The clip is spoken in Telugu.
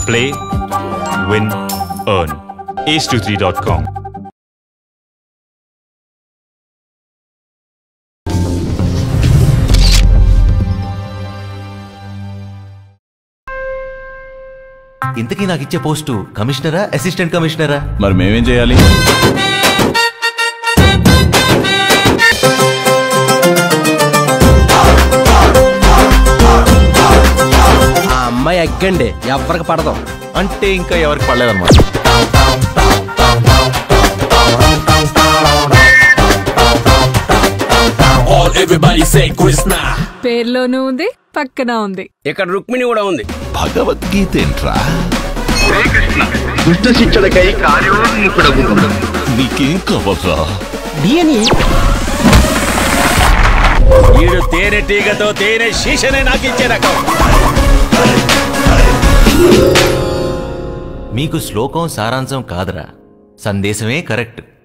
Play, win, earn. ace23.com. ఇంతకీ నాకు ఇచ్చే పోస్టు కమిషనరా అసిస్టెంట్ కమిషనరా మరి మేమేం చేయాలి ఆ అమ్మాయి ఎగ్గండి ఎవరికి పడదాం అంటే ఇంకా ఎవరికి పడలేదన్నమాట All everybody say Krishna. పేర్లోనూ ఉంది పక్కన ఉంది ఇక్కడ రుక్మిణి కూడా ఉంది భగవద్గీత ఏంట్రా దుష్ట శిక్షణకై కార్యోన్ముఖుడగు నీకేం కావాలా ఈడు తేనె టీగతో తేనె శీషనే నాకు ఇచ్చే రకం మీకు శ్లోకం సారాంశం కాదురా సందేశమే కరెక్ట్